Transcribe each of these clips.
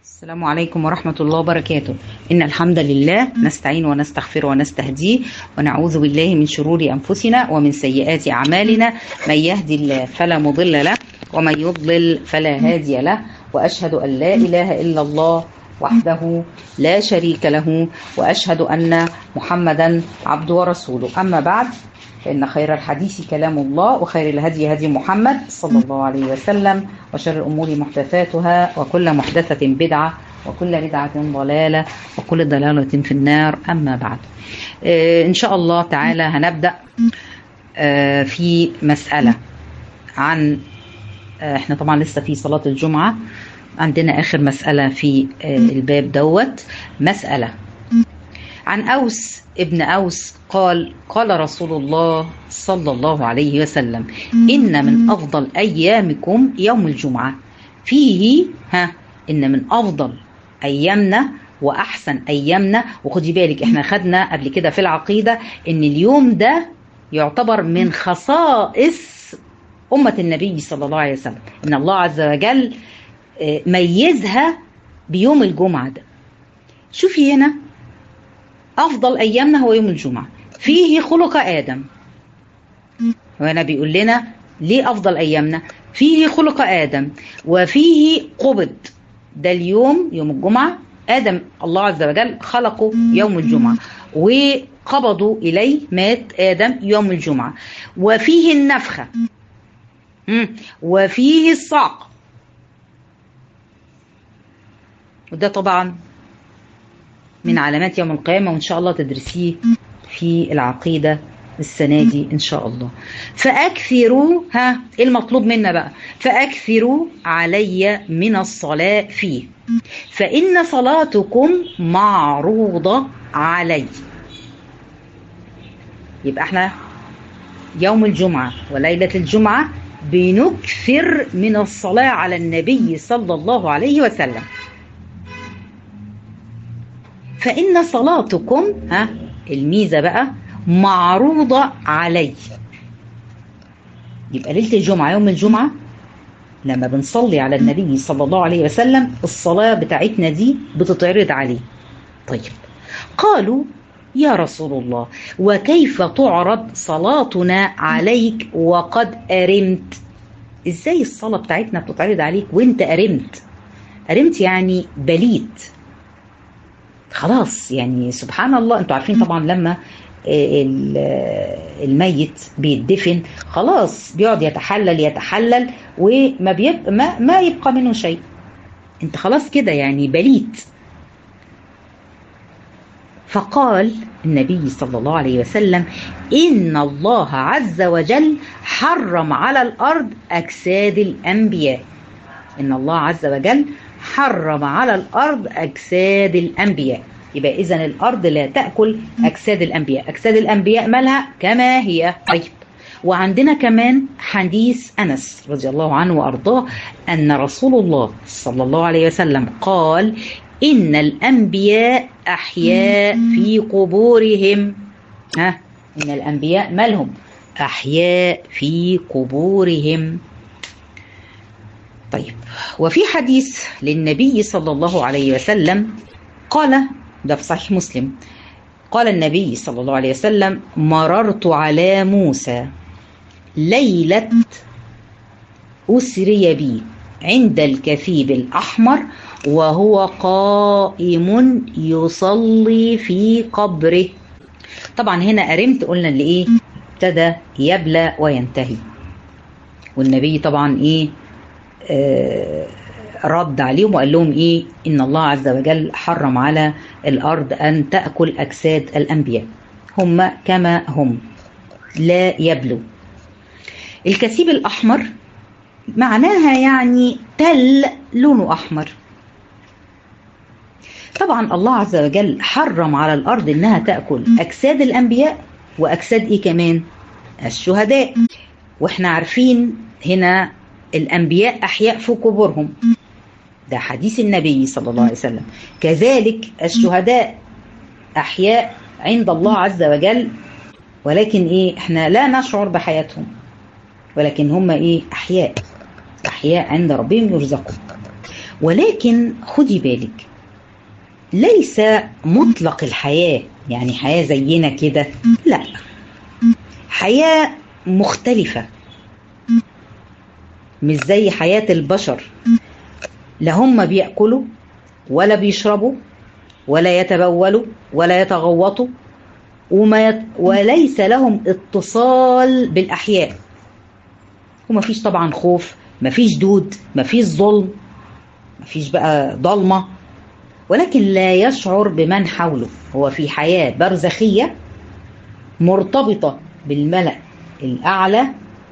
السلام عليكم ورحمة الله وبركاته إن الحمد لله نستعين ونستغفر ونستهديه ونعوذ بالله من شرور أنفسنا ومن سيئات أعمالنا من يهدي الله فلا مضل له ومن يضلل فلا هادي له وأشهد أن لا إله إلا الله وحده لا شريك له وأشهد أن محمدا عبده ورسوله أما بعد فإن خير الحديث كلام الله وخير الهدي هدي محمد صلى الله عليه وسلم وشر الأمور محدثاتها وكل محدثة بدعة وكل بدعة ضلالة وكل ضلالة في النار أما بعد إن شاء الله تعالى هنبدأ في مسألة عن احنا طبعا لسه في صلاة الجمعة عندنا آخر مسألة في الباب دوت مسألة عن أوس ابن أوس قال قال رسول الله صلى الله عليه وسلم إن من أفضل أيامكم يوم الجمعة فيه ها إن من أفضل أيامنا وأحسن أيامنا وخدي بالك إحنا خدنا قبل كده في العقيدة إن اليوم ده يعتبر من خصائص أمة النبي صلى الله عليه وسلم إن الله عز وجل ميزها بيوم الجمعة ده شوفي هنا أفضل أيامنا هو يوم الجمعة فيه خلق آدم وهنا بيقول لنا ليه أفضل أيامنا فيه خلق آدم وفيه قبض ده اليوم يوم الجمعة آدم الله عز وجل خلقه يوم الجمعة وقبضوا إليه مات آدم يوم الجمعة وفيه النفخة وفيه الصعق وده طبعا من علامات يوم القيامة وإن شاء الله تدرسيه في العقيدة السنة دي إن شاء الله فأكثروا ها إيه المطلوب منا بقى فأكثروا علي من الصلاة فيه فإن صلاتكم معروضة علي يبقى احنا يوم الجمعة وليلة الجمعة بنكثر من الصلاة على النبي صلى الله عليه وسلم فإن صلاتكم ها الميزة بقى معروضة علي يبقى ليلة الجمعة يوم الجمعة لما بنصلي على النبي صلى الله عليه وسلم الصلاة بتاعتنا دي بتتعرض عليه طيب قالوا يا رسول الله وكيف تعرض صلاتنا عليك وقد أرمت ازاي الصلاة بتاعتنا بتتعرض عليك وانت أرمت أرمت يعني بليت خلاص يعني سبحان الله انتوا عارفين طبعا لما الميت بيدفن خلاص بيقعد يتحلل يتحلل وما بيبقى ما, ما يبقى منه شيء انت خلاص كده يعني بليت فقال النبي صلى الله عليه وسلم إن الله عز وجل حرم على الأرض أجساد الأنبياء إن الله عز وجل حرم على الأرض أجساد الأنبياء يبقى إذا الأرض لا تأكل أجساد الأنبياء أجساد الأنبياء مالها كما هي طيب وعندنا كمان حديث أنس رضي الله عنه وأرضاه أن رسول الله صلى الله عليه وسلم قال إن الأنبياء أحياء في قبورهم ها إن الأنبياء مالهم أحياء في قبورهم طيب وفي حديث للنبي صلى الله عليه وسلم قال ده في صحيح مسلم قال النبي صلى الله عليه وسلم مررت على موسى ليلة أسري بي عند الكثيب الأحمر وهو قائم يصلي في قبره طبعا هنا أرمت قلنا اللي إيه ابتدى يبلى وينتهي والنبي طبعا إيه آه رد عليهم وقال لهم ايه ان الله عز وجل حرم على الارض ان تاكل اجساد الانبياء هم كما هم لا يبلو الكثيب الاحمر معناها يعني تل لونه احمر طبعا الله عز وجل حرم على الارض انها تاكل اجساد الانبياء واجساد ايه كمان الشهداء واحنا عارفين هنا الانبياء احياء في قبورهم ده حديث النبي صلى الله عليه وسلم كذلك الشهداء أحياء عند الله عز وجل ولكن إيه إحنا لا نشعر بحياتهم ولكن هم إيه أحياء أحياء عند ربهم يرزقون ولكن خدي بالك ليس مطلق الحياة يعني حياة زينا كده لا حياة مختلفة مش زي حياة البشر لا هم بيأكلوا ولا بيشربوا ولا يتبولوا ولا يتغوطوا وما يت... وليس لهم اتصال بالأحياء ومفيش طبعا خوف مفيش دود مفيش ظلم مفيش بقى ضلمة ولكن لا يشعر بمن حوله هو في حياة برزخية مرتبطة بالملأ الأعلى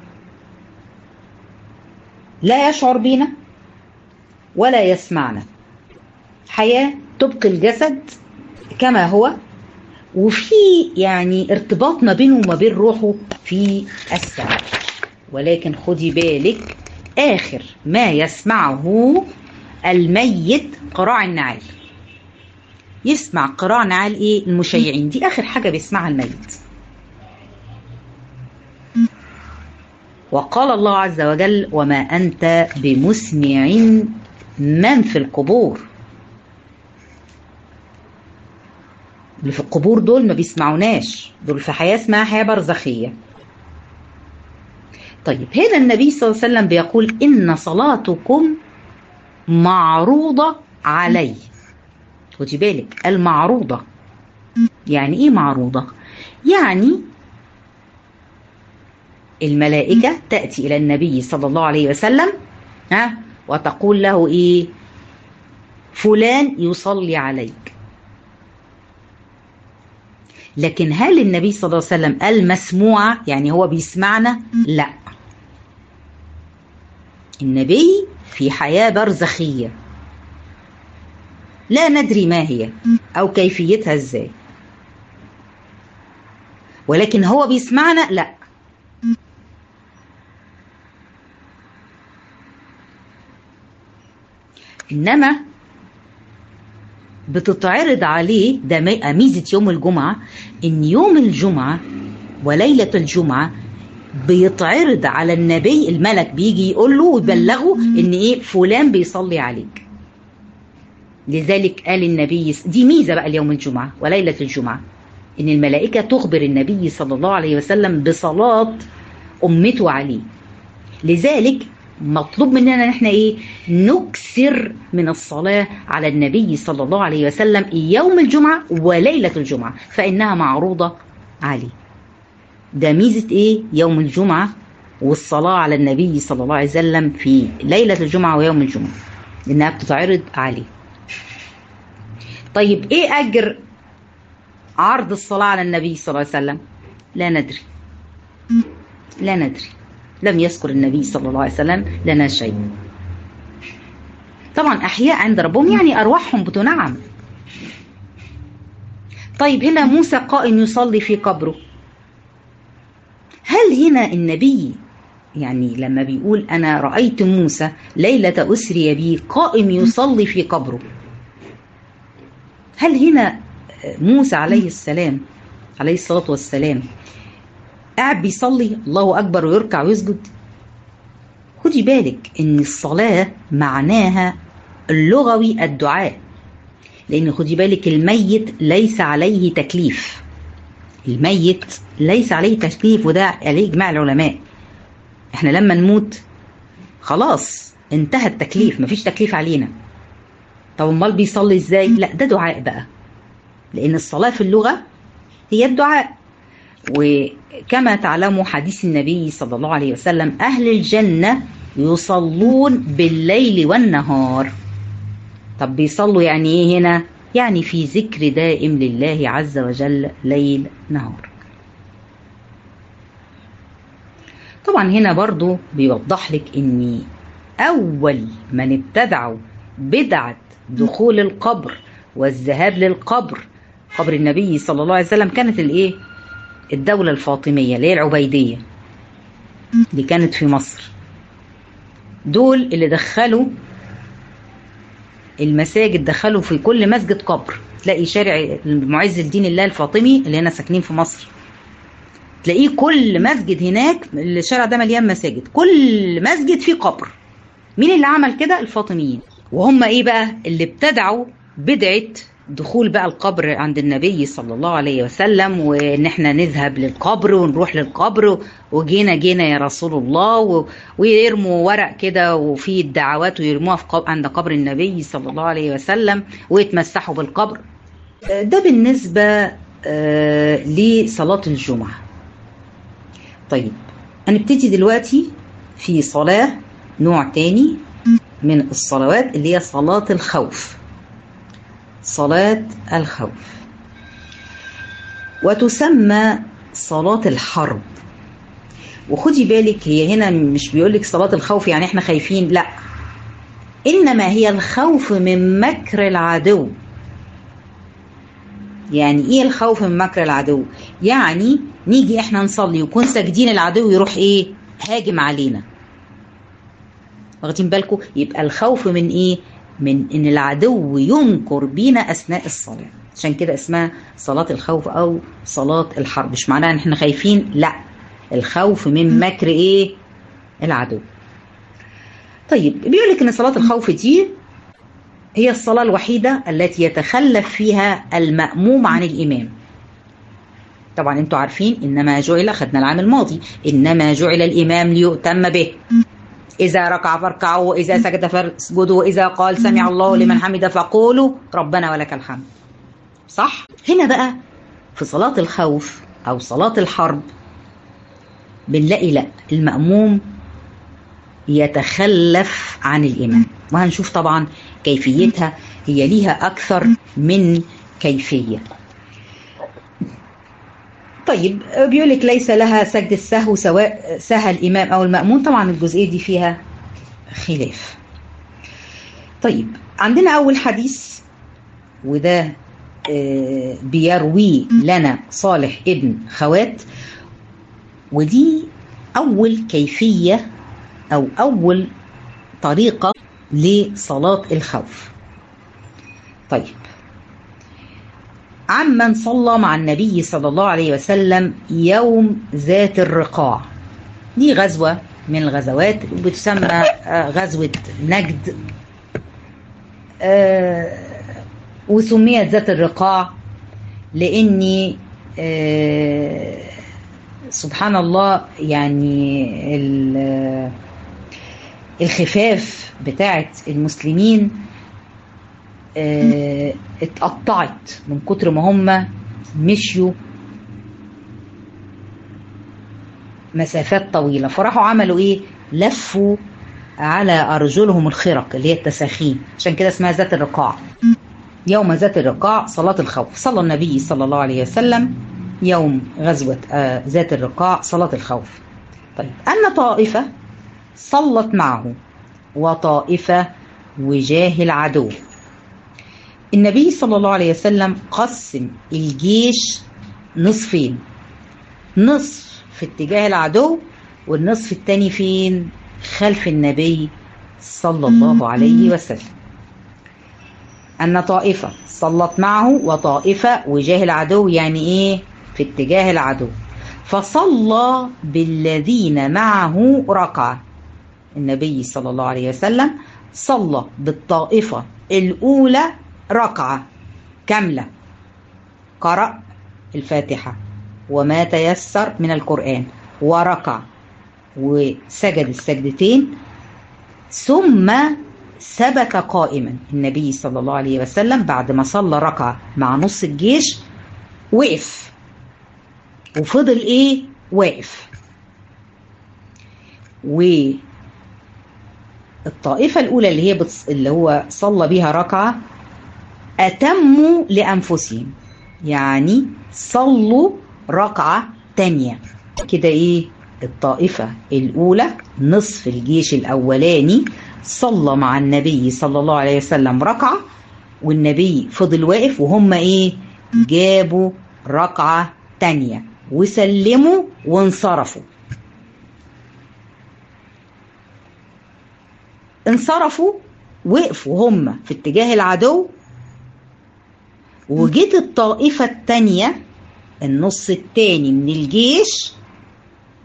لا يشعر بينا ولا يسمعنا حياة تبقي الجسد كما هو وفي يعني ارتباط ما بينه وما بين روحه في السماء ولكن خدي بالك آخر ما يسمعه الميت قراع النعال يسمع قراع نعال ايه المشيعين دي اخر حاجه بيسمعها الميت وقال الله عز وجل وما انت بمسمع من في القبور اللي في القبور دول ما بيسمعوناش دول في حياه اسمها حياه برزخيه طيب هنا النبي صلى الله عليه وسلم بيقول ان صلاتكم معروضه علي خدي بالك المعروضة يعني ايه معروضة يعني الملائكة تأتي إلى النبي صلى الله عليه وسلم ها وتقول له ايه فلان يصلي عليك لكن هل النبي صلى الله عليه وسلم قال مسموعة يعني هو بيسمعنا لا النبي في حياة برزخية لا ندري ما هي او كيفيتها ازاي ولكن هو بيسمعنا لا انما بتتعرض عليه ده ميزه يوم الجمعه ان يوم الجمعه وليله الجمعه بيتعرض على النبي الملك بيجي يقول له ويبلغه ان ايه فلان بيصلي عليك لذلك قال النبي دي ميزه بقى اليوم الجمعه وليله الجمعه ان الملائكه تخبر النبي صلى الله عليه وسلم بصلاه امته عليه لذلك مطلوب مننا ان احنا ايه نكثر من الصلاه على النبي صلى الله عليه وسلم يوم الجمعه وليله الجمعه فانها معروضه عليه ده ميزه ايه يوم الجمعه والصلاه على النبي صلى الله عليه وسلم في ليله الجمعه ويوم الجمعه انها بتتعرض عليه طيب ايه اجر عرض الصلاة على النبي صلى الله عليه وسلم لا ندري لا ندري لم يذكر النبي صلى الله عليه وسلم لنا شيء طبعا احياء عند ربهم يعني ارواحهم بتنعم طيب هنا موسى قائم يصلي في قبره هل هنا النبي يعني لما بيقول انا رايت موسى ليله اسري بي قائم يصلي في قبره هل هنا موسى عليه السلام عليه الصلاة والسلام قاعد بيصلي الله أكبر ويركع ويسجد خدي بالك إن الصلاة معناها اللغوي الدعاء لأن خدي بالك الميت ليس عليه تكليف الميت ليس عليه تكليف وده عليه إجماع العلماء إحنا لما نموت خلاص انتهى التكليف مفيش تكليف علينا طب امال بيصلي ازاي لا ده دعاء بقى لان الصلاه في اللغه هي الدعاء وكما تعلموا حديث النبي صلى الله عليه وسلم اهل الجنه يصلون بالليل والنهار طب بيصلوا يعني ايه هنا يعني في ذكر دائم لله عز وجل ليل نهار طبعا هنا برضو بيوضح لك ان اول من ابتدعوا بدعه دخول القبر والذهاب للقبر قبر النبي صلى الله عليه وسلم كانت الايه الدولة الفاطمية اللي هي العبيدية اللي كانت في مصر دول اللي دخلوا المساجد دخلوا في كل مسجد قبر تلاقي شارع معز الدين الله الفاطمي اللي هنا ساكنين في مصر تلاقيه كل مسجد هناك الشارع ده مليان مساجد كل مسجد فيه قبر مين اللي عمل كده الفاطميين وهم ايه بقى اللي ابتدعوا بدعة دخول بقى القبر عند النبي صلى الله عليه وسلم وان احنا نذهب للقبر ونروح للقبر وجينا جينا يا رسول الله و... ويرموا ورق كده وفيه الدعوات ويرموها في قب... عند قبر النبي صلى الله عليه وسلم ويتمسحوا بالقبر ده بالنسبة آه لصلاة الجمعة طيب هنبتدي دلوقتي في صلاة نوع تاني من الصلوات اللي هي صلاة الخوف صلاة الخوف وتسمى صلاة الحرب وخدي بالك هي هنا مش بيقولك صلاة الخوف يعني احنا خايفين لا إنما هي الخوف من مكر العدو يعني ايه الخوف من مكر العدو يعني نيجي احنا نصلي ويكون ساجدين العدو يروح ايه هاجم علينا واخدين بالكم يبقى الخوف من ايه من ان العدو ينكر بينا اثناء الصلاه عشان كده اسمها صلاه الخوف او صلاه الحرب مش معناها ان احنا خايفين لا الخوف من مكر ايه العدو طيب بيقول لك ان صلاه الخوف دي هي الصلاه الوحيده التي يتخلف فيها الماموم عن الامام طبعا انتوا عارفين انما جعل خدنا العام الماضي انما جعل الامام ليؤتم به إذا ركع فاركعوا وإذا سجد فاسجدوا وإذا قال سمع الله لمن حمد فقولوا ربنا ولك الحمد صح؟ هنا بقى في صلاة الخوف أو صلاة الحرب بنلاقي لا المأموم يتخلف عن الإمام وهنشوف طبعا كيفيتها هي ليها أكثر من كيفية طيب بيقول لك ليس لها سجد السهو سواء سهى الامام او المامون طبعا الجزئيه دي فيها خلاف طيب عندنا اول حديث وده بيروي لنا صالح ابن خوات ودي اول كيفيه او اول طريقه لصلاه الخوف طيب عمن صلى مع النبي صلى الله عليه وسلم يوم ذات الرقاع دي غزوة من الغزوات بتسمى غزوة نجد وسميت ذات الرقاع لأني سبحان الله يعني الخفاف بتاعت المسلمين اه اتقطعت من كتر ما هم مشيوا مسافات طويلة فراحوا عملوا ايه لفوا على أرجلهم الخرق اللي هي التساخين عشان كده اسمها ذات الرقاع يوم ذات الرقاع صلاة الخوف صلى النبي صلى الله عليه وسلم يوم غزوة آه ذات الرقاع صلاة الخوف طيب أن طائفة صلت معه وطائفة وجاه العدو النبي صلى الله عليه وسلم قسم الجيش نصفين نصف في اتجاه العدو والنصف التاني فين خلف النبي صلى الله عليه وسلم أن طائفة صلت معه وطائفة وجاه العدو يعني إيه في اتجاه العدو فصلى بالذين معه ركعة النبي صلى الله عليه وسلم صلى بالطائفة الأولى ركعة كاملة قرأ الفاتحة وما تيسر من القرآن وركع وسجد السجدتين ثم ثبت قائما النبي صلى الله عليه وسلم بعد ما صلى ركعة مع نص الجيش وقف وفضل ايه واقف والطائفة الأولى اللي هي بتص... اللي هو صلى بيها ركعة أتموا لأنفسهم يعني صلوا ركعة تانية كده إيه الطائفة الأولى نصف الجيش الأولاني صلى مع النبي صلى الله عليه وسلم ركعة والنبي فضل واقف وهم إيه جابوا ركعة تانية وسلموا وانصرفوا انصرفوا وقفوا هم في اتجاه العدو وجيت الطائفة التانية النص التاني من الجيش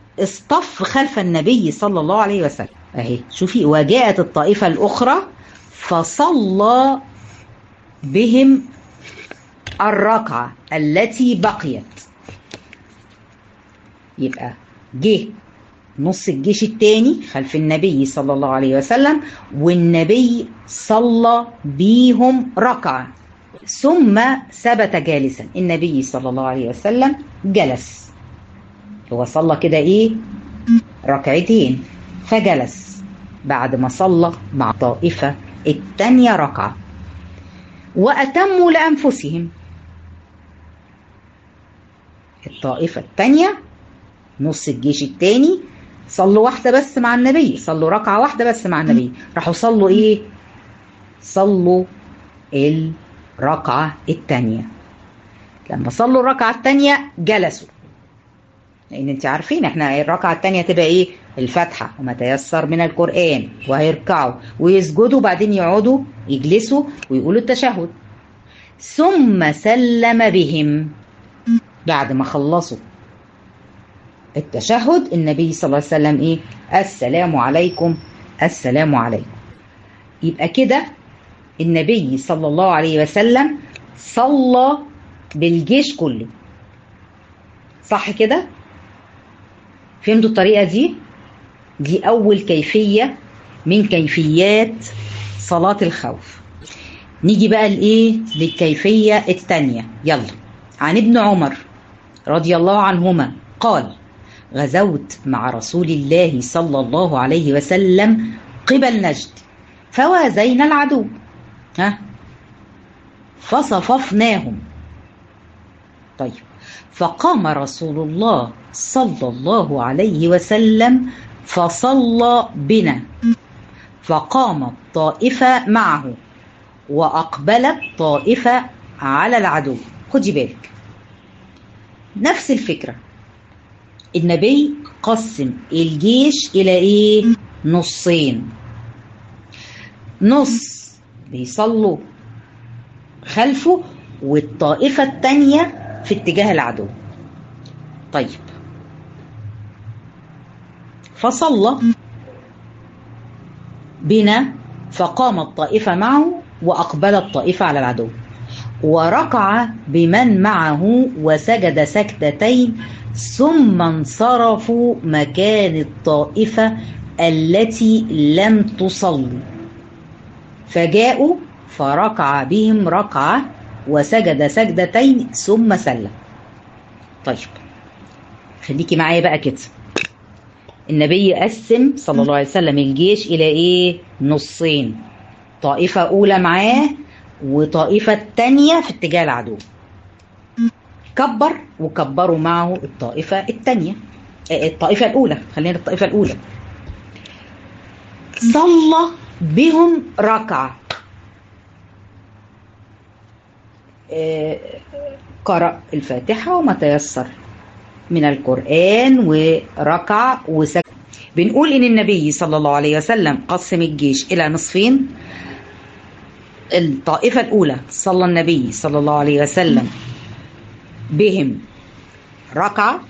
اصطف خلف النبي صلى الله عليه وسلم اهي شوفي وجاءت الطائفة الأخرى فصلى بهم الركعة التي بقيت يبقى جه نص الجيش التاني خلف النبي صلى الله عليه وسلم والنبي صلى بيهم ركعة ثم ثبت جالسا النبي صلى الله عليه وسلم جلس هو صلى كده ايه ركعتين فجلس بعد ما صلى مع طائفة التانية ركعة وأتموا لأنفسهم الطائفة التانية نص الجيش التاني صلوا واحدة بس مع النبي صلوا ركعة واحدة بس مع النبي راحوا صلوا ايه صلوا الركعة التانية لما صلوا الركعة التانية جلسوا لان انت عارفين احنا الركعة التانية تبقى ايه الفاتحة وما تيسر من القرآن وهيركعوا ويسجدوا وبعدين يقعدوا يجلسوا ويقولوا التشهد ثم سلم بهم بعد ما خلصوا التشهد النبي صلى الله عليه وسلم ايه السلام عليكم السلام عليكم يبقى كده النبي صلى الله عليه وسلم صلى بالجيش كله صح كده فهمتوا الطريقة دي دي أول كيفية من كيفيات صلاة الخوف نيجي بقى لإيه للكيفية الثانية يلا عن ابن عمر رضي الله عنهما قال غزوت مع رسول الله صلى الله عليه وسلم قبل نجد فوازينا العدو ها فصففناهم طيب فقام رسول الله صلى الله عليه وسلم فصلى بنا فقامت طائفة معه وأقبلت طائفة على العدو خدي بالك نفس الفكرة النبي قسم الجيش إلى إيه نصين نص بيصلوا خلفه والطائفة التانية في اتجاه العدو طيب فصلى بنا فقامت طائفة معه وأقبلت طائفة على العدو وركع بمن معه وسجد سجدتين ثم انصرفوا مكان الطائفة التي لم تصلي فجاءوا فركع بهم ركعة وسجد سجدتين ثم سلم طيب خليكي معايا بقى كده النبي قسم صلى الله عليه وسلم الجيش إلى إيه نصين طائفة أولى معاه وطائفة تانية في اتجاه العدو كبر وكبروا معه الطائفة التانية الطائفة الأولى خلينا الطائفة الأولى صلى بهم ركعة قرأ الفاتحة وما تيسر من القرآن وركع وسجد بنقول إن النبي صلى الله عليه وسلم قسم الجيش إلى نصفين الطائفة الأولى صلى النبي صلى الله عليه وسلم بهم ركعة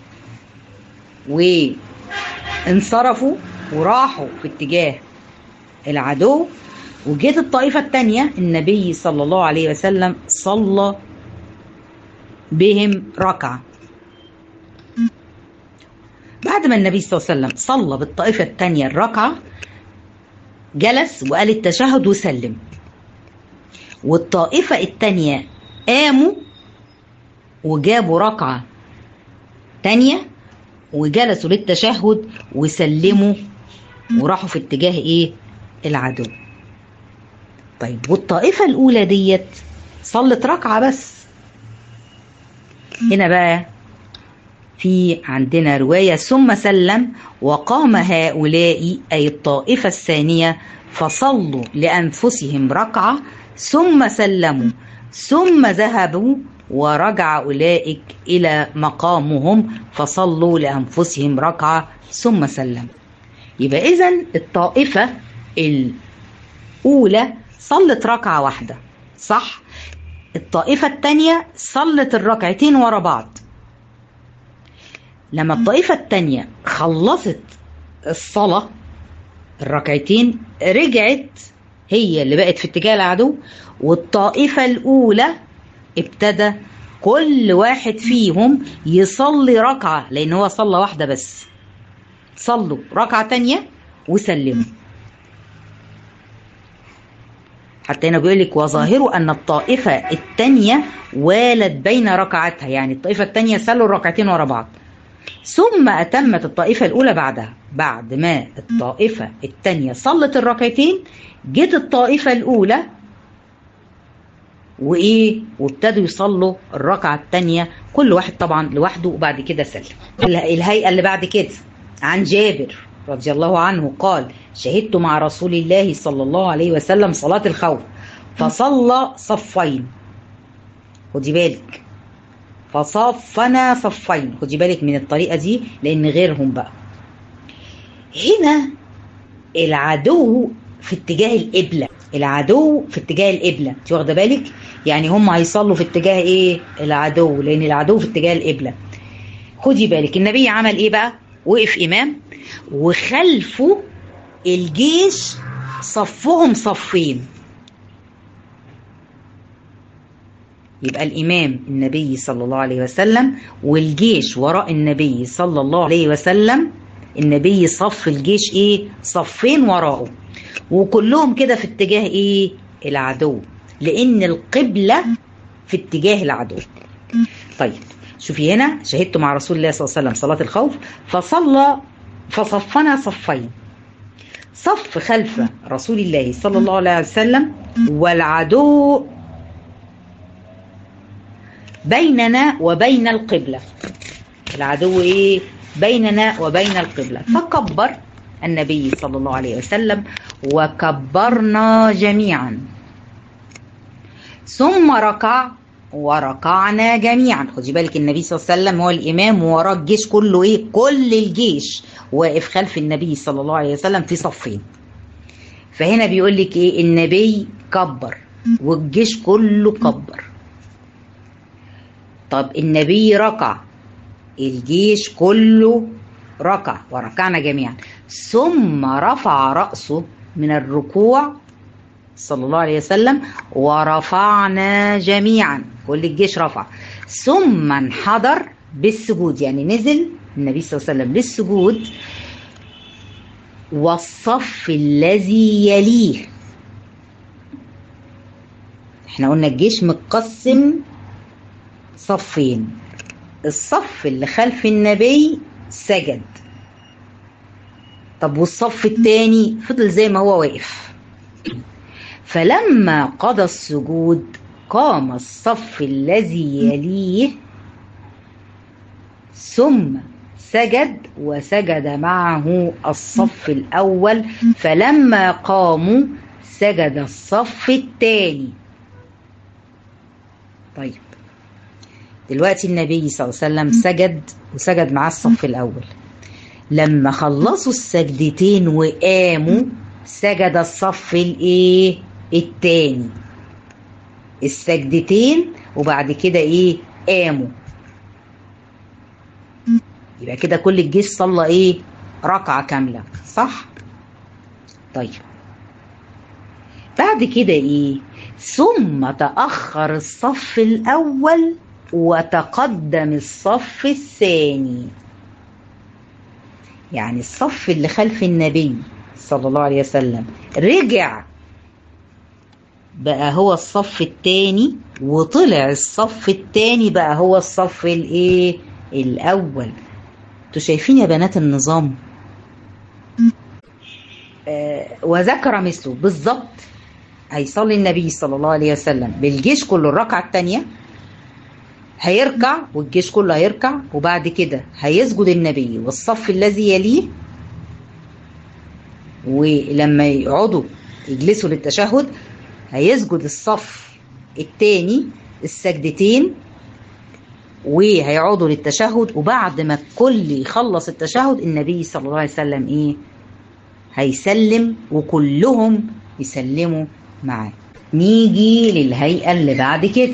وانصرفوا وراحوا في اتجاه العدو وجيت الطائفة الثانية النبي صلى الله عليه وسلم صلى بهم ركعة بعد ما النبي صلى الله عليه وسلم صلى بالطائفة الثانية الركعة جلس وقال التشهد وسلم والطائفة الثانية قاموا وجابوا ركعة تانية وجلسوا للتشهد وسلموا وراحوا في اتجاه ايه العدو طيب والطائفة الأولى ديت صلت ركعة بس هنا بقى في عندنا رواية ثم سلم وقام هؤلاء أي الطائفة الثانية فصلوا لأنفسهم ركعة ثم سلموا ثم ذهبوا ورجع أولئك إلى مقامهم فصلوا لأنفسهم ركعة ثم سلموا يبقى إذا الطائفة الأولى صلت ركعة واحدة صح؟ الطائفة التانية صلت الركعتين ورا بعض لما الطائفة التانية خلصت الصلاة الركعتين رجعت هي اللي بقت في اتجاه العدو والطائفة الأولى ابتدى كل واحد فيهم يصلي ركعة لأن هو صلى واحدة بس صلوا ركعة تانية وسلموا حتى هنا بيقول لك وظاهره أن الطائفة التانية والت بين ركعتها يعني الطائفة التانية سلوا الركعتين ورا بعض ثم أتمت الطائفة الأولى بعدها بعد ما الطائفة التانية صلت الركعتين جت الطائفة الأولى وإيه وابتدوا يصلوا الركعة التانية كل واحد طبعا لوحده وبعد كده سلم الهيئة اللي بعد كده عن جابر رضي الله عنه قال شهدت مع رسول الله صلى الله عليه وسلم صلاة الخوف فصلى صفين خدي بالك فصفنا صفين خدي بالك من الطريقة دي لأن غيرهم بقى هنا العدو في اتجاه القبلة العدو في اتجاه القبلة انت واخده بالك يعني هم هيصلوا في اتجاه ايه العدو لان العدو في اتجاه القبلة خدي بالك النبي عمل ايه بقى وقف امام وخلفه الجيش صفهم صفين يبقى الإمام النبي صلى الله عليه وسلم والجيش وراء النبي صلى الله عليه وسلم النبي صف الجيش ايه صفين وراءه وكلهم كده في اتجاه ايه العدو لان القبلة في اتجاه العدو طيب شوفي هنا شهدت مع رسول الله صلى الله عليه وسلم صلاة الخوف فصلى فصفنا صفين صف خلف رسول الله صلى الله عليه وسلم والعدو بيننا وبين القبلة العدو ايه بيننا وبين القبلة فكبر النبي صلى الله عليه وسلم وكبرنا جميعا ثم ركع وركعنا جميعا خدي بالك النبي صلى الله عليه وسلم هو الامام ووراه الجيش كله ايه كل الجيش واقف خلف النبي صلى الله عليه وسلم في صفين فهنا بيقول لك ايه النبي كبر والجيش كله كبر طب النبي ركع الجيش كله ركع وركعنا جميعا ثم رفع رأسه من الركوع صلى الله عليه وسلم ورفعنا جميعا كل الجيش رفع ثم انحدر بالسجود يعني نزل النبي صلى الله عليه وسلم للسجود والصف الذي يليه احنا قلنا الجيش متقسم صفين الصف اللي خلف النبي سجد طب والصف التاني فضل زي ما هو واقف فلما قضى السجود قام الصف الذي يليه ثم سجد وسجد معه الصف الأول فلما قاموا سجد الصف الثاني طيب دلوقتي النبي صلى الله عليه وسلم سجد وسجد معاه الصف الأول لما خلصوا السجدتين وقاموا سجد الصف الايه التاني السجدتين وبعد كده ايه قاموا يبقى كده كل الجيش صلى ايه ركعة كاملة صح طيب بعد كده ايه ثم تأخر الصف الأول وتقدم الصف الثاني يعني الصف اللي خلف النبي صلى الله عليه وسلم رجع بقى هو الصف الثاني وطلع الصف الثاني بقى هو الصف الايه الاول انتوا شايفين يا بنات النظام آه وذكر مثله بالظبط هيصلي النبي صلى الله عليه وسلم بالجيش كله الركعه الثانيه هيركع والجيش كله هيركع وبعد كده هيسجد النبي والصف الذي يليه ولما يقعدوا يجلسوا للتشهد هيسجد الصف الثاني السجدتين وهيقعدوا للتشهد وبعد ما الكل يخلص التشهد النبي صلى الله عليه وسلم ايه هيسلم وكلهم يسلموا معاه نيجي للهيئة اللي بعد كده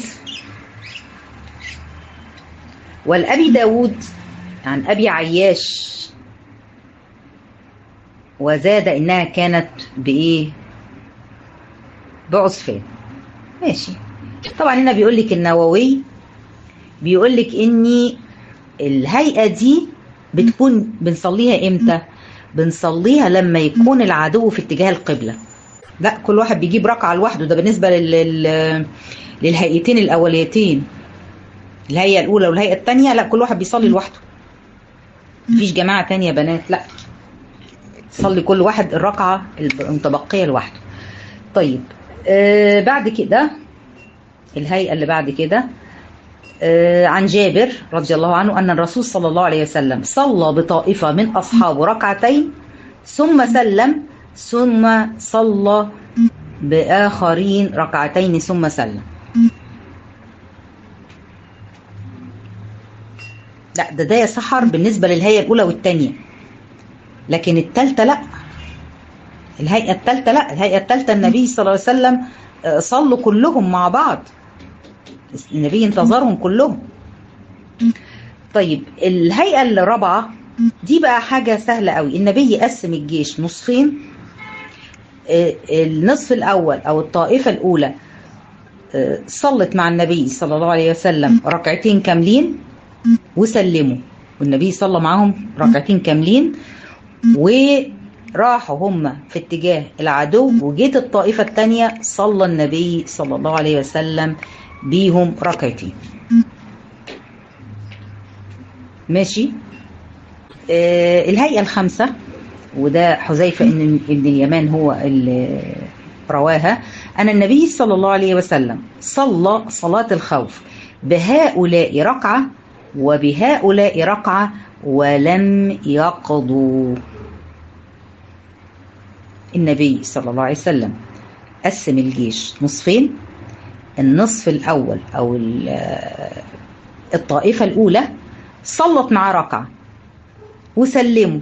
والأبي داود عن أبي عياش وزاد إنها كانت بإيه بعسفان ماشي طبعا هنا بيقول لك النووي بيقول لك اني الهيئه دي بتكون بنصليها امتى بنصليها لما يكون العدو في اتجاه القبله لا كل واحد بيجيب ركعه لوحده ده بالنسبه لل... لل... للهيئتين الاوليتين الهيئه الاولى والهيئه الثانيه لا كل واحد بيصلي لوحده مفيش جماعه تانية بنات لا صلي كل واحد الركعه المتبقيه لوحده طيب آه بعد كده الهيئه اللي بعد كده آه عن جابر رضي الله عنه ان الرسول صلى الله عليه وسلم صلى بطائفه من اصحابه ركعتين ثم سلم ثم صلى باخرين ركعتين ثم سلم لا ده ده سحر بالنسبه للهيئه الاولى والثانيه لكن الثالثه لا الهيئه الثالثه لا الهيئه الثالثه النبي صلى الله عليه وسلم صلوا كلهم مع بعض النبي انتظرهم كلهم طيب الهيئه الرابعه دي بقى حاجه سهله قوي النبي يقسم الجيش نصفين النصف الاول او الطائفه الاولى صلت مع النبي صلى الله عليه وسلم ركعتين كاملين وسلموا والنبي صلى معاهم ركعتين كاملين وراحوا هم في اتجاه العدو وجيت الطائفة الثانية صلى النبي صلى الله عليه وسلم بيهم ركعتين ماشي آه الهيئة الخامسة وده حذيفة ابن اليمان هو اللي رواها أن النبي صلى الله عليه وسلم صلى صلاة الخوف بهؤلاء ركعة وبهؤلاء ركعة ولم يقضوا النبي صلى الله عليه وسلم قسم الجيش نصفين النصف الأول أو الطائفة الأولى صلت مع ركعة وسلموا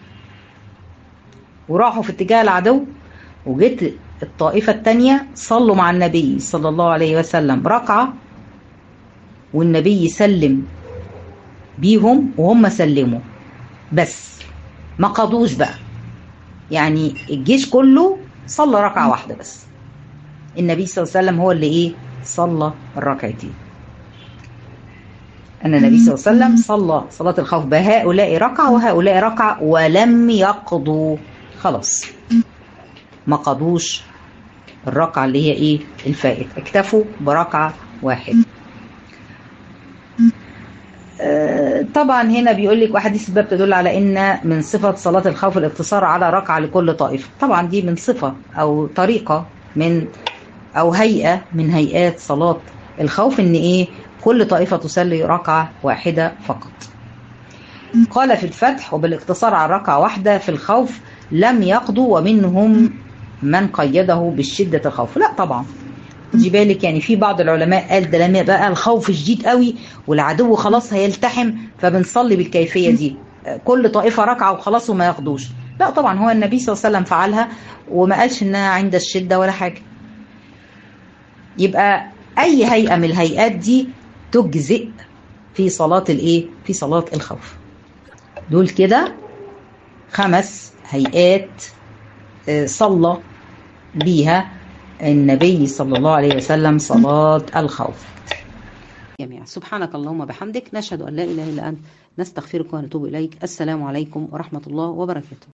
وراحوا في اتجاه العدو وجت الطائفة الثانية صلوا مع النبي صلى الله عليه وسلم ركعة والنبي سلم بيهم وهم سلموا بس ما قضوش بقى يعني الجيش كله صلى ركعة واحدة بس النبي صلى الله عليه وسلم هو اللي ايه صلى الركعتين أن النبي صلى الله عليه وسلم صلى صلاة الخوف بهؤلاء ركعة وهؤلاء ركعة ولم يقضوا خلاص ما قضوش الركعة اللي هي ايه الفائت اكتفوا بركعة واحدة طبعا هنا بيقول لك واحاديث الباب تدل على ان من صفه صلاه الخوف الاقتصار على ركعه لكل طائفه طبعا دي من صفه او طريقه من او هيئه من هيئات صلاه الخوف ان ايه كل طائفه تصلي ركعه واحده فقط قال في الفتح وبالاقتصار على ركعه واحده في الخوف لم يقضوا ومنهم من قيده بالشده الخوف لا طبعا خدي بالك يعني في بعض العلماء قال ده لما بقى الخوف شديد قوي والعدو خلاص هيلتحم فبنصلي بالكيفيه دي كل طائفه ركعه وخلاص وما ياخدوش لا طبعا هو النبي صلى الله عليه وسلم فعلها وما قالش انها عند الشده ولا حاجه يبقى اي هيئه من الهيئات دي تجزئ في صلاه الايه في صلاه الخوف دول كده خمس هيئات صلى بيها النبي صلى الله عليه وسلم صلاة الخوف جميعا سبحانك اللهم بحمدك نشهد أن لا إله إلا أنت نستغفرك ونتوب إليك السلام عليكم ورحمة الله وبركاته